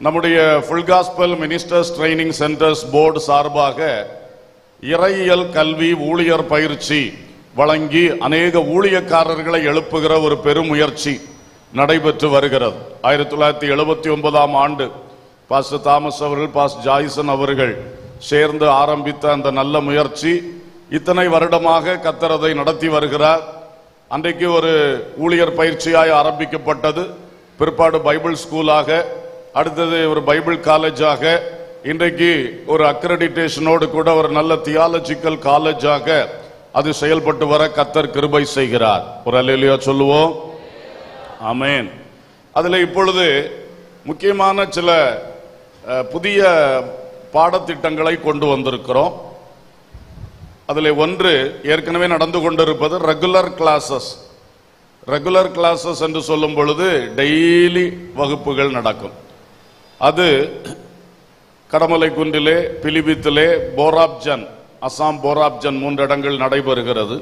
நம்முடைய full gospel ministers training centres board சார்பாக இறையியல் கல்வி ஊழியர் பயிற்சி வழங்கி அநேக ஊழியக்காரர்களை எழுப்புகிற ஒரு பெருமுயற்சி நடைபெற்று வருகிறது ஆயிரத்தி தொள்ளாயிரத்தி எழுபத்தி ஒன்பதாம் ஆண்டு பாஸ்டர் தாமஸ் அவர்கள் பாஸ் ஜாய்சன் அவர்கள் சேர்ந்து ஆரம்பித்த அந்த நல்ல முயற்சி இத்தனை வருடமாக கத்தரதை நடத்தி வருகிறார் அன்றைக்கு ஒரு ஊழியர் பயிற்சியாய் ஆரம்பிக்கப்பட்டது பிற்பாடு பைபிள் ஸ்கூலாக அடுத்தது ஒரு பைபிள் காலேஜாக இன்றைக்கு ஒரு அக்ரெடிட்டேஷனோடு கூட ஒரு நல்ல தியாலஜிக்கல் காலேஜாக அது செயல்பட்டு வர கத்தர் கிருபை செய்கிறார் ஒரு அல்லையா சொல்லுவோம் ஆமென் அதுல இப்பொழுது முக்கியமான சில அஹ், புதிய பாடத்திட்டங்களை கொண்டு வந்திருக்கிறோம் அதில் ஒன்று ஏற்கனவே நடந்து கொண்டிருப்பது ரெகுலர் கிளாஸஸ் ரெகுலர் கிளாஸஸ் என்று சொல்லும் பொழுது டெய்லி வகுப்புகள் நடக்கும் அது கடமலை குன்றிலே பிலிபித்திலே போராப்ஜன் அசாம் போராப்ஜன் மூன்று இடங்கள் நடைபெறுகிறது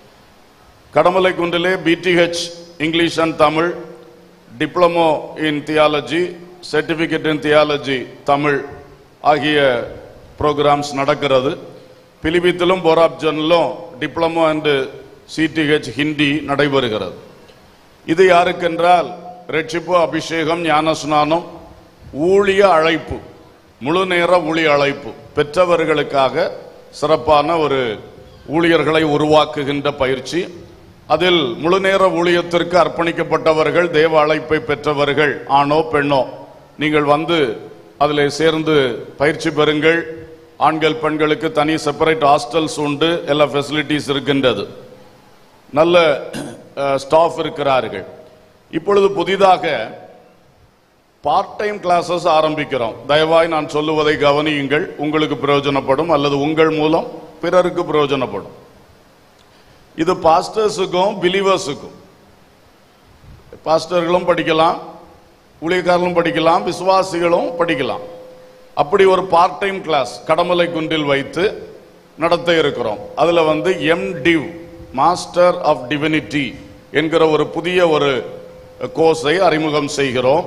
கடமலை குன்றிலே BTh English and Tamil diploma in theology certificate in theology Tamil ஆகிய ப்ரோக்ராம்ஸ் நடக்கிறது பிலிபித்திலும் போராப்ஜனிலும் டிப்ளமோ அண்ட் சிடிஹெச் ஹிந்தி நடைபெறுகிறது இது யாருக்கென்றால் ரட்சிப்பு அபிஷேகம் ஞானஸ்நானம் ஊழிய அழைப்பு முழு நேர ஊழிய அழைப்பு பெற்றவர்களுக்காக சிறப்பான ஒரு ஊழியர்களை உருவாக்குகின்ற பயிற்சி அதில் முழு நேர ஊழியத்திற்கு அர்ப்பணிக்கப்பட்டவர்கள் தேவ அழைப்பை பெற்றவர்கள் ஆணோ பெண்ணோ நீங்கள் வந்து அதில் சேர்ந்து பயிற்சி பெறுங்கள் ஆண்கள் பெண்களுக்கு தனி செப்பரேட் ஹாஸ்டல்ஸ் உண்டு எல்லா ஃபெசிலிட்டிஸ் இருக்கின்றது நல்ல ஸ்டாஃப் இருக்கிறார்கள் இப்பொழுது புதிதாக பார்ட் டைம் கிளாஸஸ் ஆரம்பிக்கிறோம் தயவாய் நான் சொல்லுவதை கவனியுங்கள் உங்களுக்கு பிரயோஜனப்படும் அல்லது உங்கள் மூலம் பிறருக்கு பிரயோஜனப்படும் இது பாஸ்டர்ஸுக்கும் பிலீவர்ஸுக்கும் பாஸ்டர்களும் படிக்கலாம் ஊழியக்காரர்களும் படிக்கலாம் விசுவாசிகளும் படிக்கலாம் அப்படி ஒரு பார்ட் டைம் கிளாஸ் கடமலை குன்றில் வைத்து நடத்த இருக்கிறோம் அதுல வந்து M Div master of divinity என்கிற ஒரு புதிய ஒரு கோர்ஸை அறிமுகம் செய்கிறோம்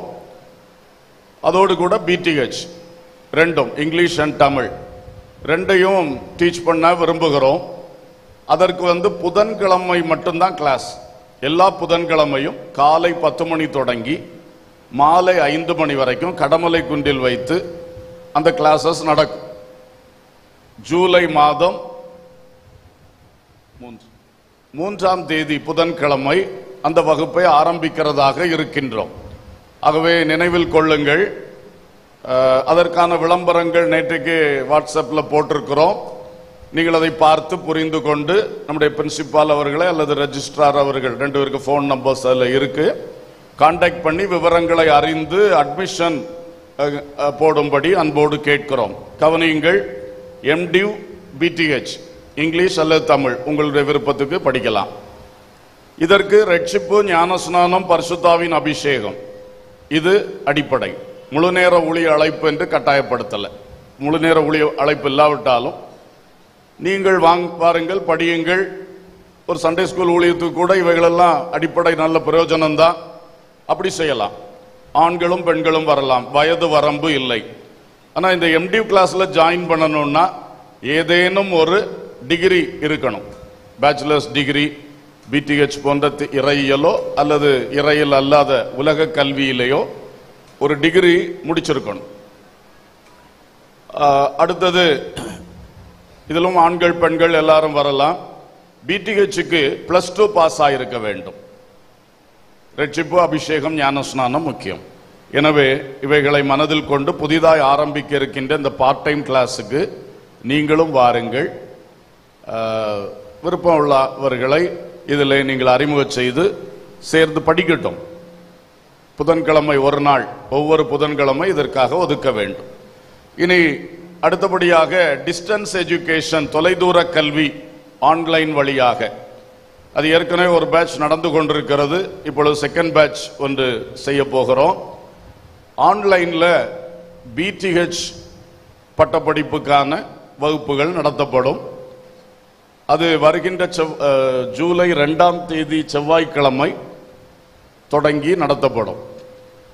அதோடு கூட பிடிஹெச் ரெண்டும் இங்கிலீஷ் அண்ட் தமிழ் ரெண்டையும் டீச் பண்ண விரும்புகிறோம் அதற்கு வந்து புதன்கிழமை மட்டும்தான் கிளாஸ் எல்லா புதன்கிழமையும் காலை பத்து மணி தொடங்கி மாலை ஐந்து மணி வரைக்கும் கடமலை குன்றில் வைத்து அந்த கிளாஸஸ் நடக்கும் ஜூலை மாதம் மூன்று மூன்றாம் தேதி புதன்கிழமை அந்த வகுப்பை ஆரம்பிக்கிறதாக இருக்கின்றோம் ஆகவே நினைவில் கொள்ளுங்கள் அஹ், அதற்கான விளம்பரங்கள் நேற்றைக்கு வாட்ஸ்அப்பில் போட்டிருக்கிறோம் நீங்கள் அதை பார்த்து புரிந்து கொண்டு நம்முடைய பிரின்சிபால் அவர்களை அல்லது ரெஜிஸ்ட்ரார் அவர்கள் ரெண்டு பேருக்கு ஃபோன் நம்பர்ஸ் அதில் இருக்கு காண்டாக்ட் பண்ணி விவரங்களை அறிந்து அட்மிஷன் போடும்படி அன்போடு கேட்கிறோம் கவனியுங்கள் எம்டியூ பிடிஹெச் இங்கிலீஷ் அல்லது தமிழ் உங்களுடைய விருப்பத்துக்கு படிக்கலாம் இதற்கு ரட்சிப்பு ஞானஸ்நானம் பரிசுத்தாவின் அபிஷேகம் இது அடிப்படை முழு நேர ஊழிய அழைப்பு என்று கட்டாயப்படுத்தல முழு நேர ஊழிய அழைப்பு இல்லாவிட்டாலும் நீங்கள் வாங் பாருங்கள் படியுங்கள் ஒரு சண்டே ஸ்கூல் ஊழியத்துக்கு கூட இவைகளெல்லாம் அடிப்படை நல்ல பிரயோஜனம் தான் அப்படி செய்யலாம் ஆண்களும் பெண்களும் வரலாம் வயது வரம்பு இல்லை ஆனா இந்த எம்டி கிளாஸ்ல ஜாயின் பண்ணணும்னா ஏதேனும் ஒரு டிகிரி இருக்கணும் பேச்சுலர்ஸ் டிகிரி பிடிஹெச் போன்ற தி- இறையியலோ அல்லது இறையியல் அல்லாத உலக கல்வியிலேயோ ஒரு டிகிரி முடிச்சிருக்கணும் ஆஹ், அடுத்தது இதிலும் ஆண்கள் பெண்கள் எல்லாரும் வரலாம் பிடிஹெச்சுக்கு பிளஸ் டூ பாஸ் ஆயிருக்க வேண்டும் ரட்சிப்பு அபிஷேகம் ஞானஸ்நானம் முக்கியம் எனவே இவைகளை மனதில் கொண்டு புதிதாய் ஆரம்பிக்க இருக்கின்ற இந்த பார்ட் டைம் கிளாஸுக்கு நீங்களும் வாருங்கள் ஆஹ், விருப்பம் உள்ளவர்களை இதில் நீங்கள் அறிமுகம் செய்து சேர்ந்து படிக்கட்டும் புதன்கிழமை ஒரு நாள் ஒவ்வொரு புதன்கிழமை இதற்காக ஒதுக்க வேண்டும் இனி அடுத்தபடியாக டிஸ்டன்ஸ் எஜுகேஷன் தொலைதூர கல்வி ஆன்லைன் வழியாக அது ஏற்கனவே ஒரு பேட்ச் நடந்து கொண்டிருக்கிறது இப்பொழுது செகண்ட் பேட்ச் ஒன்று செய்ய போகிறோம் ஆன்லைன்ல பிடிஹெச் பட்டப்படிப்புக்கான வகுப்புகள் நடத்தப்படும் அது வருகின்ற செவ்- அஹ், ஜூலை ரெண்டாம் தேதி செவ்வாய்க்கிழமை தொடங்கி நடத்தப்படும்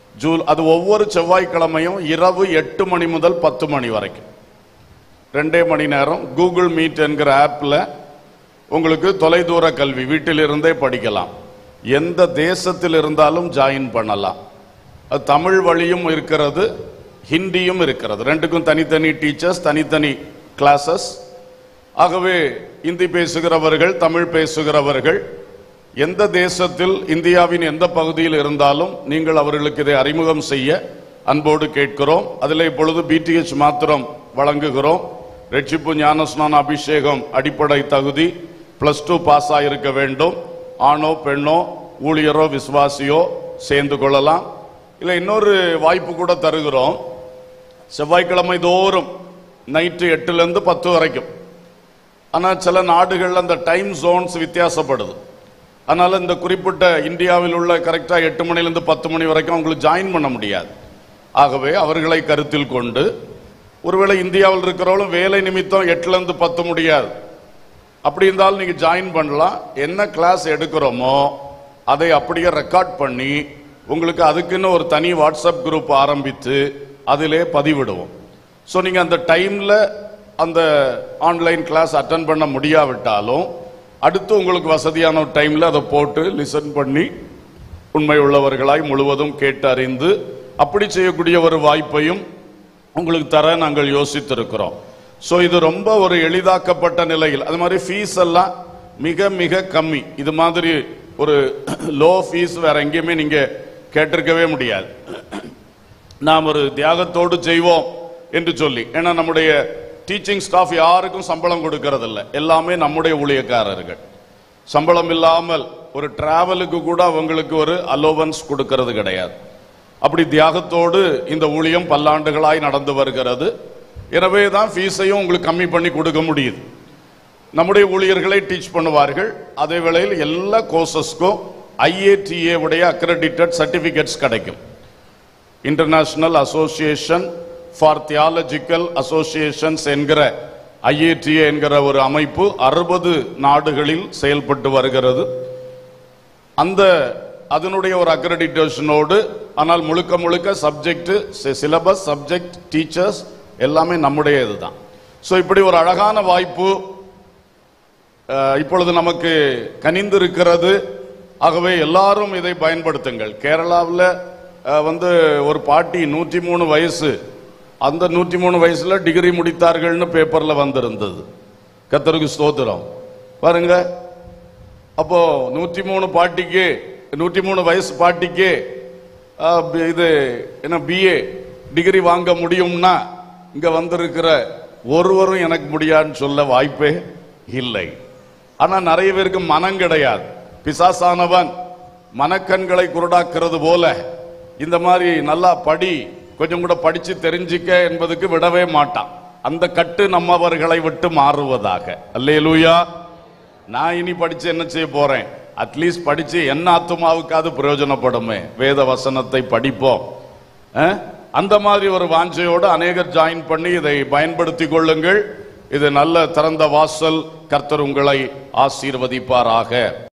ஜூ அது ஒவ்வொரு செவ்வாய்க்கிழமையும் இரவு எட்டு மணி முதல் பத்து மணி வரைக்கும் ரெண்டே மணி நேரம் கூகுள் மீட் என்கிற ஆப்பில் உங்களுக்கு தொலைதூர கல்வி வீட்டிலிருந்தே படிக்கலாம் எந்த தேசத்தில் இருந்தாலும் ஜாயின் பண்ணலாம் அது தமிழ் வழியும் இருக்கிறது ஹிந்தியும் இருக்கிறது ரெண்டுக்கும் தனித்தனி டீச்சர்ஸ் தனித்தனி கிளாஸஸ் ஆகவே இந்தி பேசுகிறவர்கள் தமிழ் பேசுகிறவர்கள் எந்த தேசத்தில் இந்தியாவின் எந்த பகுதியில் இருந்தாலும் நீங்கள் அவர்களுக்கு இதை அறிமுகம் செய்ய அன்போடு கேட்கிறோம் அதில் இப்பொழுது பிடிஎச் மாத்திரம் வழங்குகிறோம் ரட்சிப்பு ஞானஸ்நான அபிஷேகம் அடிப்படை தகுதி பிளஸ் டூ பாஸ் ஆயிருக்க வேண்டும் ஆணோ பெண்ணோ ஊழியரோ விசுவாசியோ சேர்ந்து கொள்ளலாம் இல்லை இன்னொரு வாய்ப்பு கூட தருகிறோம் செவ்வாய்க்கிழமை தோறும் நைட்டு எட்டுலேருந்து பத்து வரைக்கும் ஆனால் சில நாடுகளில் அந்த டைம் ஜோன்ஸ் வித்தியாசப்படுது அதனால இந்த குறிப்பிட்ட இந்தியாவில் உள்ள கரெக்டாக எட்டு மணிலேருந்து பத்து மணி வரைக்கும் அவங்களுக்கு ஜாயின் பண்ண முடியாது ஆகவே அவர்களை கருத்தில் கொண்டு ஒருவேளை இந்தியாவில் இருக்கிறவங்களும் வேலை நிமித்தம் எட்டுலேருந்து பத்து முடியாது அப்படி இருந்தாலும் நீங்கள் ஜாயின் பண்ணலாம் என்ன கிளாஸ் எடுக்கிறோமோ அதை அப்படியே ரெக்கார்ட் பண்ணி உங்களுக்கு அதுக்குன்னு ஒரு தனி வாட்ஸ்அப் குரூப் ஆரம்பித்து அதிலே பதிவிடுவோம் ஸோ நீங்கள் அந்த டைமில் அந்த ஆன்லைன் கிளாஸ் அட்டன் பண்ண முடியாவிட்டாலும் அடுத்து உங்களுக்கு வசதியான ஒரு டைமில் அதை போட்டு லிசன் பண்ணி உண்மை உள்ளவர்களாய் முழுவதும் கேட்டு அறிந்து அப்படி செய்யக்கூடிய ஒரு வாய்ப்பையும் உங்களுக்கு தர நாங்கள் யோசித்திருக்கிறோம் ஸோ இது ரொம்ப ஒரு எளிதாக்கப்பட்ட நிலையில் அது மாதிரி ஃபீஸ் எல்லாம் மிக மிக கம்மி இது மாதிரி ஒரு லோ ஃபீஸ் வேற எங்கேயுமே நீங்க கேட்டிருக்கவே முடியாது நாம் ஒரு தியாகத்தோடு செய்வோம் என்று சொல்லி ஏன்னா நம்முடைய டீச்சிங் ஸ்டாஃப் யாருக்கும் சம்பளம் கொடுக்கறதில்ல எல்லாமே நம்முடைய ஊழியக்காரர்கள் சம்பளம் இல்லாமல் ஒரு டிராவலுக்கு கூட அவங்களுக்கு ஒரு அலோவன்ஸ் கொடுக்கறது கிடையாது அப்படி தியாகத்தோடு இந்த ஊழியம் பல்லாண்டுகளாய் நடந்து வருகிறது எனவே தான் ஃபீஸையும் உங்களுக்கு கம்மி பண்ணி கொடுக்க முடியுது நம்முடைய ஊழியர்களை டீச் பண்ணுவார்கள் அதே வேளையில் எல்லா கோர்சஸ்க்கும் ஐஏடிஏ உடைய அக்ரெடிட்டட் சர்டிபிகேட்ஸ் கிடைக்கும் international association for theological associations என்கிற ஐஏடிஏ என்கிற ஒரு அமைப்பு அறுபது நாடுகளில் செயல்பட்டு வருகிறது அந்த அதனுடைய ஒரு அக்ரெடிட்டேஷனோடு ஆனால் முழுக்க முழுக்க சப்ஜெக்ட் சிலபஸ் சப்ஜெக்ட் டீச்சர்ஸ் எல்லாமே நம்முடைய இதுதான் ஸோ இப்படி ஒரு அழகான வாய்ப்பு அஹ், இப்பொழுது நமக்கு கனிந்திருக்கிறது ஆகவே எல்லாரும் இதை பயன்படுத்துங்கள் கேரளாவில் அஹ், வந்து ஒரு பாட்டி நூற்றி மூணு வயசு அந்த நூற்றி மூணு வயசுல டிகிரி முடித்தார்கள்னு பேப்பர்ல வந்திருந்தது கத்தருக்கு ஸ்தோத்திரம் பாருங்க அப்போ நூற்றி மூணு பாட்டிக்கு நூற்றி மூணு வயசு பாட்டிக்கு அஹ், பி- இது என்ன பிஏ டிகிரி வாங்க முடியும்னா இங்க வந்திருக்கிற ஒருவரும் எனக்கு முடியாதுன்னு சொல்ல வாய்ப்பே இல்லை ஆனா நிறைய பேருக்கு மனம் கிடையாது பிசாசானவன் மனக்கண்களை குருடாக்குறது போல இந்த மாதிரி நல்லா படி கொஞ்சம் கூட படிச்சு தெரிஞ்சிக்க என்பதுக்கு விடவே மாட்டான் அந்த கட்டு நம்மவர்களை விட்டு மாறுவதாக அல்லேலூயா நான் இனி படிச்சு என்ன செய்ய போறேன் அட்லீஸ்ட் படிச்சு என்ன ஆத்துமாவுக்காவது பிரயோஜனப்படுமே வேத வசனத்தை படிப்போம் அஹ்? அந்த மாதிரி ஒரு வாஞ்சையோடு அநேகர் ஜாயின் பண்ணி இதை பயன்படுத்திக் கொள்ளுங்கள் இது நல்ல திறந்த வாசல் கர்த்தர் உங்களை ஆசீர்வதிப்பாராக